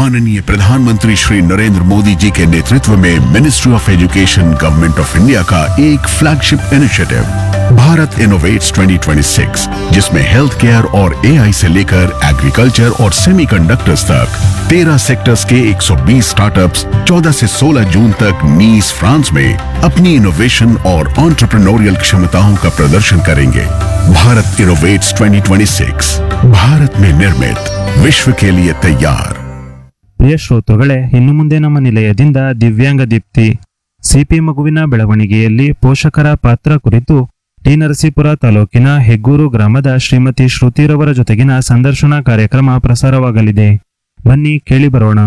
माननीय प्रधानमंत्री श्री नरेंद्र मोदी जी के नेतृत्व में ministry of education government of India का एक फ्लैगशिप इनिशिएटिव भारत इनोवेट्स 2026 जिसमें हेल्थ केयर और एआई से लेकर एग्रीकल्चर और सेमीकंडक्टर्स तक 13 सेक्टर्स के 120 स्टार्टअप्स 14 से 16 जून तक नीस फ्रांस में अपनी इनोवेशन और ऑन्टरप्रनोरियल क्षमताओं का प्रदर्शन करेंगे भारत इनोवेट्स 2026 भारत में निर्मित विश्व के लिए तैयार ಪ್ರಿಯ ಶ್ರೋತೃಗಳೇ ಇನ್ನು ಮುಂದೆ ನಮ್ಮ ನಿಲಯದಿಂದ ದಿವ್ಯಾಂಗ ದೀಪ್ತಿ ಸಿಪಿ ಮಗುವಿನ ಬೆಳವಣಿಗೆಯಲ್ಲಿ ಪೋಷಕರ ಪಾತ್ರ ಕುರಿತು ಟಿ ನರಸೀಪುರ ತಾಲೂಕಿನ ಹೆಗ್ಗೂರು ಗ್ರಾಮದ ಶ್ರೀಮತಿ ಶ್ರುತಿರವರ ಜೊತೆಗಿನ ಸಂದರ್ಶನ ಕಾರ್ಯಕ್ರಮ ಪ್ರಸಾರವಾಗಲಿದೆ ಬನ್ನಿ ಕೇಳಿ ಬರೋಣ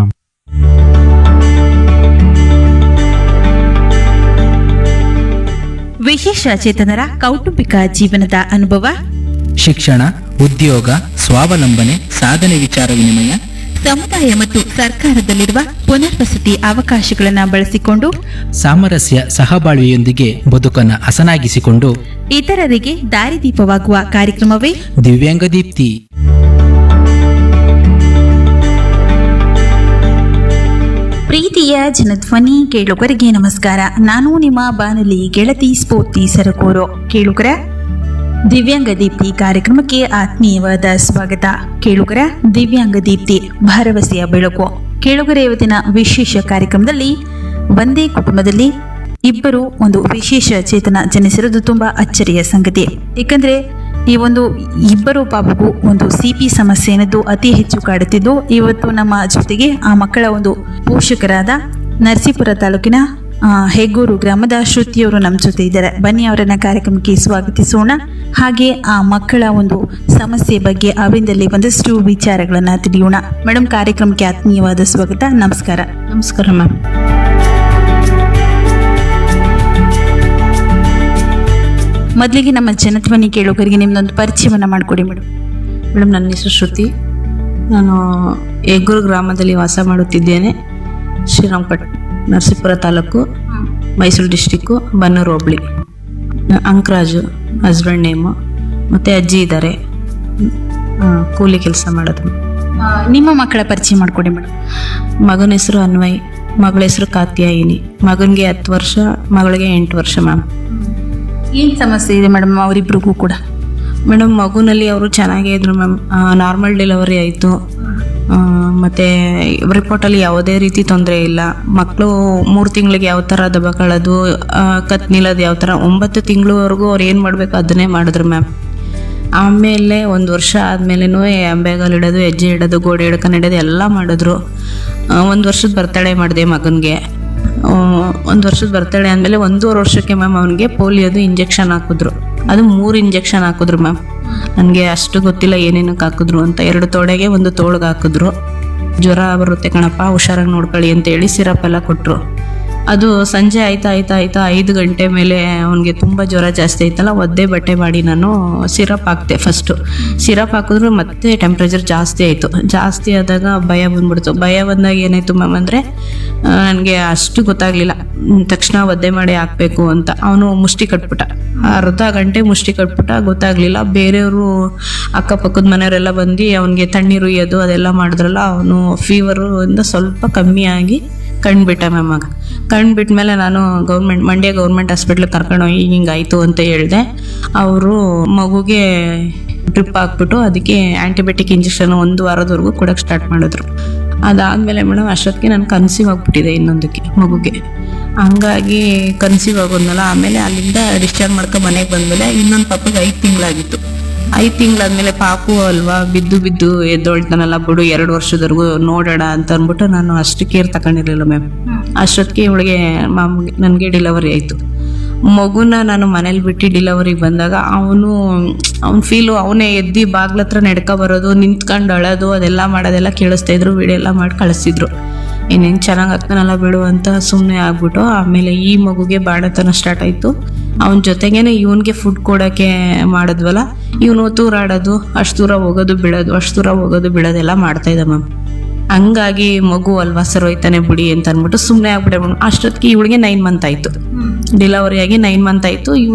ವಿಶೇಷ ಚೇತನರ ಕೌಟುಂಬಿಕ ಜೀವನದ ಅನುಭವ ಶಿಕ್ಷಣ ಉದ್ಯೋಗ ಸ್ವಾವಲಂಬನೆ ಸಾಧನೆ ವಿಚಾರ ವಿನಿಮಯ ಸಮುದಾಯ ಮತ್ತು ಸರ್ಕಾರದಲ್ಲಿರುವ ಪುನರ್ವಸತಿ ಅವಕಾಶಗಳನ್ನು ಬಳಸಿಕೊಂಡು ಸಾಮರಸ್ಯ ಸಹಬಾಳ್ವೆಯೊಂದಿಗೆ ಬದುಕನ್ನು ಹಸನಾಗಿಸಿಕೊಂಡು ಇತರರಿಗೆ ದಾರಿದೀಪವಾಗುವ ಕಾರ್ಯಕ್ರಮವೇ ದಿವ್ಯಾಂಗ ದೀಪ್ತಿ ಪ್ರೀತಿಯ ಜನಧ್ವನಿ ಕೇಳುಗರಿಗೆ ನಮಸ್ಕಾರ ನಾನು ನಿಮ್ಮ ಬಾನಲಿ ಗೆಳತಿ ಸ್ಫೂರ್ತಿ ಸರಕೂರು ಕೇಳುಗರ ದಿವ್ಯಾಂಗ ದೀಪ್ತಿ ಕಾರ್ಯಕ್ರಮಕ್ಕೆ ಆತ್ಮೀಯವಾದ ಸ್ವಾಗತ ಕೇಳುಗರ ದಿವ್ಯಾಂಗ ದೀಪ್ತಿ ಭರವಸೆಯ ಬೆಳಕು ಕೇಳುಗರ ಇವತ್ತಿನ ವಿಶೇಷ ಕಾರ್ಯಕ್ರಮದಲ್ಲಿ ಒಂದೇ ಕುಟುಂಬದಲ್ಲಿ ಇಬ್ಬರು ಒಂದು ವಿಶೇಷ ಚೇತನ ಜನಿಸಿರೋದು ತುಂಬಾ ಅಚ್ಚರಿಯ ಸಂಗತಿ ಏಕೆಂದ್ರೆ ಈ ಒಂದು ಇಬ್ಬರು ಪಾಪಗೂ ಒಂದು ಸಿಪಿ ಸಮಸ್ಯೆ ಅನ್ನೋದು ಅತಿ ಹೆಚ್ಚು ಕಾಡುತ್ತಿದ್ದು ಇವತ್ತು ನಮ್ಮ ಜೊತೆಗೆ ಆ ಮಕ್ಕಳ ಒಂದು ಪೋಷಕರಾದ ನರಸೀಪುರ ತಾಲೂಕಿನ ಆ, ಹೆಗ್ಗೂರು ಗ್ರಾಮದ ಶ್ರುತಿಯವರು ನಮ್ಮ ಜೊತೆ ಇದ್ದಾರೆ ಬನ್ನಿ ಅವರನ್ನ ಕಾರ್ಯಕ್ರಮಕ್ಕೆ ಸ್ವಾಗತಿಸೋಣ ಹಾಗೆ ಆ ಮಕ್ಕಳ ಒಂದು ಸಮಸ್ಯೆ ಬಗ್ಗೆ ಅವರಿಂದಲೇ ಒಂದಷ್ಟು ವಿಚಾರಗಳನ್ನ ತಿಳಿಯೋಣ ಮೇಡಮ್ ಕಾರ್ಯಕ್ರಮಕ್ಕೆ ಆತ್ಮೀಯವಾದ ಸ್ವಾಗತ ನಮಸ್ಕಾರ ನಮಸ್ಕಾರ ಮ್ಯಾಮ್ ಮೊದಲಿಗೆ ನಮ್ಮ ಜನಧ್ವನಿ ಕೇಳೋಕರಿಗೆ ನಿಮ್ದೊಂದು ಪರಿಚಯವನ್ನ ಮಾಡಿಕೊಡಿ ಮೇಡಮ್ ಮೇಡಮ್ ನನ್ನ ಹೆಸರು ಶ್ರುತಿ ನಾನು ಹೆಗ್ಗೂರು ಗ್ರಾಮದಲ್ಲಿ ವಾಸ ಮಾಡುತ್ತಿದ್ದೇನೆ ಶ್ರೀರಂಗಪಟ್ ನರಸೀಪುರ ತಾಲೂಕು ಮೈಸೂರು ಡಿಸ್ಟಿಕ್ಕು ಬನ್ನೂರು ಹೋಬಳಿ ನ- ಅಂಕರಾಜು ಹಸ್ಬೆಂಡ್ ನೇಮು ಮತ್ತು ಅಜ್ಜಿ ಇದ್ದಾರೆ ಆ, ಕೂಲಿ ಕೆಲಸ ಮಾಡೋದು ಆ, ನಿಮ್ಮ ಮಕ್ಕಳ ಪರಿಚಯ ಮಾಡಿಕೊಡಿ ಮೇಡಮ್ ಮಗನ ಹೆಸರು ಅನ್ವಯ್ ಮಗಳ ಹೆಸರು ಕಾತ್ಯಾಯಿನಿ ಮಗನಿಗೆ ಹತ್ತು ವರ್ಷ ಮಗಳಿಗೆ ಎಂಟು ವರ್ಷ ಮ್ಯಾಮ್ ಏನ್ ಸಮಸ್ಯೆ ಇದೆ ಮೇಡಮ್ ಅವರಿಬ್ರಿಗೂ ಕೂಡ ಮೇಡಮ್ ಮಗುನಲ್ಲಿ ಅವರು ಚೆನ್ನಾಗೇ ಇದ್ರು ಮ್ಯಾಮ್ ನಾರ್ಮಲ್ ಡೆಲಿವರಿ ಆಯಿತು ಮತ್ತು ರಿಪೋರ್ಟಲ್ಲಿ ಯಾವುದೇ ರೀತಿ ತೊಂದರೆ ಇಲ್ಲ ಮಕ್ಕಳು ಮೂರು ತಿಂಗಳಿಗೆ ಯಾವ ಥರ ದಬಕಳೋದು ಕತ್ ನಿಲ್ಲೋದು ಯಾವ ಥರ ಒಂಬತ್ತು ತಿಂಗಳವರೆಗೂ ಅವ್ರು ಏನು ಮಾಡಬೇಕು ಅದನ್ನೇ ಮಾಡಿದ್ರು ಮ್ಯಾಮ್ ಆಮೇಲೆ ಒಂದು ವರ್ಷ ಆದಮೇಲೆನೂ ಅಂಬೆಗಾಲು ಇಡೋದು ಹೆಜ್ಜೆ ಇಡೋದು ಗೋಡೆ ಹಿಡ್ಕೊಂಡು ಇಡೋದು ಎಲ್ಲ ಮಾಡಿದ್ರು ಒಂದು ವರ್ಷದ ಬರ್ತಡೇ ಮಾಡಿದೆ ಮಗನಿಗೆ ಒಂದು ವರ್ಷದ ಬರ್ತಡೇ ಆದಮೇಲೆ ಒಂದೂವರೆ ವರ್ಷಕ್ಕೆ ಮ್ಯಾಮ್ ಅವನಿಗೆ ಪೋಲಿಯೋದು ಇಂಜೆಕ್ಷನ್ ಹಾಕಿದ್ರು ಅದು ಮೂರು ಇಂಜೆಕ್ಷನ್ ಹಾಕಿದ್ರು ಮ್ಯಾಮ್ ನನಗೆ ಅಷ್ಟು ಗೊತ್ತಿಲ್ಲ ಏನೇನಕ್ಕೆ ಹಾಕಿದ್ರು ಅಂತ ಎರಡು ತೊಡೆಗೆ ಒಂದು ತೋಳ್ಗೆ ಹಾಕಿದ್ರು ಜ್ವರ ಬರುತ್ತೆ ಕಣಪ್ಪ ಹುಷಾರಾಗಿ ನೋಡ್ಕೊಳ್ಳಿ ಅಂತ ಹೇಳಿ ಸಿರಪ್ ಎಲ್ಲ ಕೊಟ್ಟರು ಅದು ಸಂಜೆ ಆಯ್ತಾ ಆಯ್ತಾ ಆಯ್ತಾ ಐದು ಗಂಟೆ ಮೇಲೆ ಅವನಿಗೆ ತುಂಬ ಜ್ವರ ಜಾಸ್ತಿ ಆಯ್ತಲ್ಲ ಒದ್ದೆ ಬಟ್ಟೆ ಮಾಡಿ ನಾನು ಸಿರಪ್ ಹಾಕ್ತೆ ಫಸ್ಟು ಸಿರಪ್ ಹಾಕಿದ್ರು ಮತ್ತೆ ಟೆಂಪ್ರೇಚರ್ ಜಾಸ್ತಿ ಆಯಿತು ಜಾಸ್ತಿ ಆದಾಗ ಭಯ ಬಂದ್ಬಿಡ್ತು ಭಯ ಬಂದಾಗ ಏನಾಯಿತು ಮ್ಯಾಮ್ ಅಂದರೆ ನನಗೆ ಅಷ್ಟು ಗೊತ್ತಾಗಲಿಲ್ಲ ತಕ್ಷಣ ಒದ್ದೆ ಮಾಡಿ ಹಾಕಬೇಕು ಅಂತ ಅವನು ಮುಷ್ಟಿ ಕಟ್ಬಿಟ್ಟ ಅರ್ಧ ಗಂಟೆ ಮುಷ್ಟಿ ಕಟ್ಬಿಟ್ಟ ಗೊತ್ತಾಗಲಿಲ್ಲ ಬೇರೆಯವರು ಅಕ್ಕಪಕ್ಕದ ಮನೆಯವರೆಲ್ಲ ಬಂದು ಅವನಿಗೆ ತಣ್ಣೀರು ಉಯ್ಯೋದು ಅದೆಲ್ಲ ಮಾಡಿದ್ರಲ್ಲ ಅವನು ಫೀವರು ಇಂದ ಸ್ವಲ್ಪ ಕಮ್ಮಿ ಆಗಿ ಕಣ್ಬಿಟ್ಟ ಮ್ಯಾಮ್ ಆಗ ಕಣ್ಬಿಟ್ಮೇಲೆ ನಾನು ಗೌರ್ಮೆಂಟ್ ಮಂಡ್ಯ ಗೌರ್ಮೆಂಟ್ ಹಾಸ್ಪಿಟ್ಲಿಗೆ ಕರ್ಕೊಂಡು ಹೋಗಿ ಹಿಂಗಾಯ್ತು ಅಂತ ಹೇಳಿದೆ ಅವರು ಮಗುಗೆ ಡ್ರಿಪ್ ಹಾಕ್ಬಿಟ್ಟು ಅದಕ್ಕೆ ಆ್ಯಂಟಿಬಯೋಟಿಕ್ ಇಂಜೆಕ್ಷನ್ ಒಂದು ವಾರದವರೆಗೂ ಕೊಡೋಕ್ಕೆ ಸ್ಟಾರ್ಟ್ ಮಾಡಿದ್ರು ಅದಾದಮೇಲೆ ಮೇಡಮ್ ಅಷ್ಟೊತ್ತಿಗೆ ನಾನು ಕನ್ಸೀವ್ ಆಗಿಬಿಟ್ಟಿದೆ ಇನ್ನೊಂದಕ್ಕೆ ಮಗುಗೆ ಹಂಗಾಗಿ ಕನ್ಸೀವ್ ಆಗೋದ್ನಲ್ಲ ಆಮೇಲೆ ಅಲ್ಲಿಂದ ಡಿಸ್ಚಾರ್ಜ್ ಮಾಡ್ಕೊಂಡು ಮನೆಗೆ ಬಂದಮೇಲೆ ಇನ್ನೊಂದು ಪಾಪಗೆ ಐದು ತಿಂಗಳಾಗಿತ್ತು ಐದು ತಿಂಗಳಾದ್ಮೇಲೆ ಪಾಪು ಅಲ್ವಾ ಬಿದ್ದು ಬಿದ್ದು ಎದ್ದೊಳ್ತಾನಲ್ಲ ಬಿಡು ಎರಡು ವರ್ಷದವರೆಗೂ ನೋಡೋಣ ಅಂತ ಅಂದ್ಬಿಟ್ಟು ನಾನು ಅಷ್ಟು ಕೇರ್ ತಗೊಂಡಿರಲಿಲ್ಲ ಮ್ಯಾಮ್ ಅಷ್ಟೊತ್ತಿಗೆ ಇವಳಿಗೆ ಮಾಮ್ಗೆ ನನಗೆ ಡೆಲಿವರಿ ಆಯಿತು ಮಗುನ ನಾನು ಮನೇಲಿ ಬಿಟ್ಟು ಡಿಲವರಿಗೆ ಬಂದಾಗ ಅವನು ಅವ್ನ ಫೀಲು ಅವನೇ ಎದ್ದು ಬಾಗ್ಲ ಹತ್ರ ನಡ್ಕೊ ಬರೋದು ನಿಂತ್ಕೊಂಡು ಅಳೋದು ಅದೆಲ್ಲ ಮಾಡೋದೆಲ್ಲ ಕೇಳಿಸ್ತಾ ಇದ್ರು ವಿಡಿಯೋ ಎಲ್ಲ ಮಾಡಿ ಕಳಿಸ್ತಿದ್ರು ಇನ್ನೇನು ಚೆನ್ನಾಗಿ ಆಗ್ತಾನಲ್ಲ ಬಿಡು ಅಂತ ಸುಮ್ಮನೆ ಆಗ್ಬಿಟ್ಟು ಆಮೇಲೆ ಈ ಮಗುಗೆ ಬಾಣತನ ಸ್ಟಾರ್ಟ್ ಆಯಿತು ಅವನ ಜೊತೆಗೇನೆ ಇವನಿಗೆ ಫುಡ್ ಕೊಡೋಕ್ಕೆ ಮಾಡಿದ್ವಲ್ಲ ಇವನು ತೂರಾಡೋದು ಅಷ್ಟು ದೂರ ಹೋಗೋದು ಬಿಡೋದು ಅಷ್ಟು ದೂರ ಹೋಗೋದು ಬಿಡೋದೆಲ್ಲ ಮಾಡ್ತಾ ಇದ್ದ ಮ್ಯಾಮ್ ಹಂಗಾಗಿ ಮಗು ಅಲ್ವಾ ಸರ್ ಹೋಯ್ತಾನೆ ಬಿಡಿ ಅಂತ ಅಂದ್ಬಿಟ್ಟು ಸುಮ್ಮನೆ ಆಗ್ಬಿಟ್ಟೆ ಅಷ್ಟೊತ್ತಿಗೆ ಇವಳಿಗೆ ನೈನ್ ಮಂತ್ ಆಯಿತು ಡೆಲಿವರಿ ಆಗಿ ನೈನ್ ಮಂತ್ ಆಯಿತು